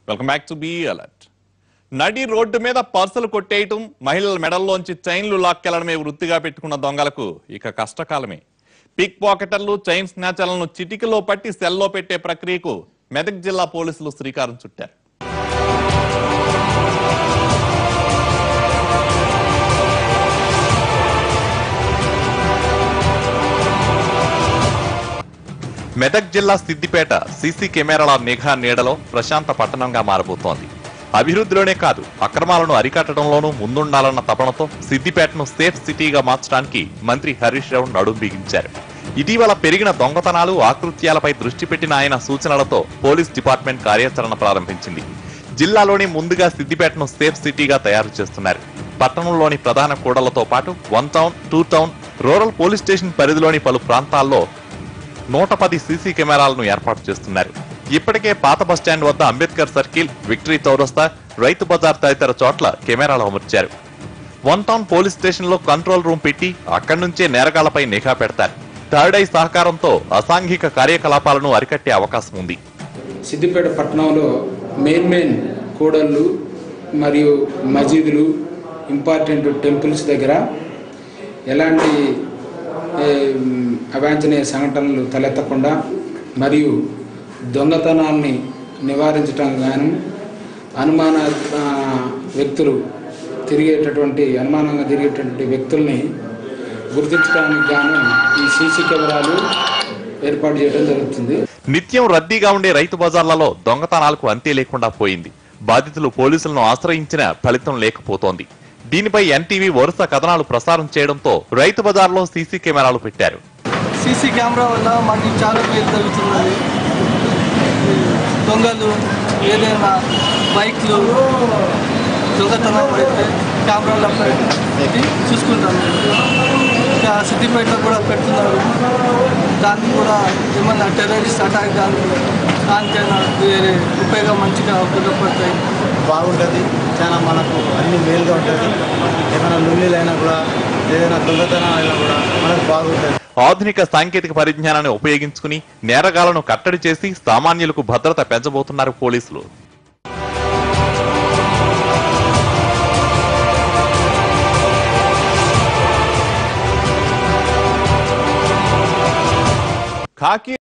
welcome back to be alert నడి road మీద పర్సులు కొట్టేయటం మహిళల మెడల్లోంచి చైన్లు లాక్కెళ్లడమే వృత్తిగా పెట్టుకున్న దొంగలకు ఇక కష్టకాలమే పిక్ పాకెటర్లు చైన్ స్నాచర్లను చిటికలో పట్టి సెల్లో పెట్టే ప్రక్రియకు మెదక్ జిల్లా పోలీసులు శ్రీకారం చుట్టారు మెదక్ జిల్లా సిద్దిపేట సీసీ కెమెరాల నిఘా నీడలో ప్రశాంత పట్టణంగా మారబోతోంది అభివృద్ధిలోనే కాదు అక్రమాలను అరికట్టడంలోనూ ముందుండాలన్న తపనతో సిద్దిపేటను సేఫ్ సిటీగా మార్చడానికి మంత్రి హరీష్ రావు నడుం బిగించారు ఇటీవల పెరిగిన దొంగతనాలు ఆకృత్యాలపై దృష్టి పెట్టిన ఆయన సూచనలతో పోలీస్ డిపార్ట్మెంట్ కార్యాచరణ ప్రారంభించింది జిల్లాలోని ముందుగా సిద్దిపేటను సేఫ్ సిటీగా తయారు చేస్తున్నారు పట్టణంలోని ప్రధాన కూడలతో పాటు one town two town rural police station పరిధిలోని పలు ప్రాంతాల్లో నూట పది సీసీ కెమెరాలను ఏర్పాటు చేస్తున్నారు ఇప్పటికే పాత బస్టాండ్ వద్ద అంబేద్కర్ సర్కిల్ విక్టరీ చౌరస్తా రైతు బజార్ తదితర చోట్ల కెమెరాలు అమర్చారు వన్ టౌన్ పోలీస్ స్టేషన్ లో కంట్రోల్ రూమ్ పెట్టి అక్కడి నుంచే నేరగాళ్లపై నిఘా పెడతారు థర్డ్ ఐ సహకారంతో అసాంఘిక కార్యకలాపాలను అరికట్టే అవకాశం ఉంది సిద్దిపేట పట్టణంలో మెయిన్ మెయిన్ కూడళ్ళు మరియు మసీదులు ఇంపార్టెంట్ టెంపుల్స్ దగ్గర ఎలాంటి ఏ, అవాంఛనీయ సంఘటనలు తలెత్తకుండా మరియు దొంగతనాల్ని నివారించడం గాను అనుమాన ఆ, వ్యక్తులు తిరిగేటటువంటి అనుమానంగా తిరిగేటటువంటి వ్యక్తుల్ని గుర్తించడానికి గాను ఈ సీసీ కెమెరాలు ఏర్పాటు చేయడం జరుగుతుంది నిత్యం రద్దీగా ఉండే రైతు బజార్లలో దొంగతనాలకు అంతే లేకుండా పోయింది బాధితులు పోలీసులను ఆశ్రయించిన ఫలితం లేకపోతోంది దీనిపై ఎన్టీవీ వరుస కథనాలు ప్రసారం చేయడంతో రైతు బజార్లో సీసీ కెమెరాలు పెట్టారు సీసీ కెమెరా వల్ల మాకు చాలా మేలు జరుగుతున్నది దొంగలు ఏదైనా బైక్లు దొంగతనం అయితే కెమెరాలో పెట్టి చూసుకుంటాము ఇంకా సిద్దిపేటలో కూడా పెడుతున్నారు దానికి కూడా ఏమన్నా టెర్రరిస్ట్ అటాక్ కానీ దానికైనా వేరే ఉపయోగం మంచిగా ఉపయోగపడతాయి బాగుంటుంది చాలా మనకు అన్ని మేలుగా ఉంటుంది ఏమైనా లొల్లీలైనా కూడా ఏదైనా దొంగతనం అయినా కూడా మనకు బాగుంటుంది ఆధునిక సాంకేతిక పరిజ్ఞానాన్ని ఉపయోగించుకుని నేరగాళ్లను కట్టడి చేసి సామాన్యులకు భద్రత పెంచబోతున్నారు పోలీసులు ఖాకీ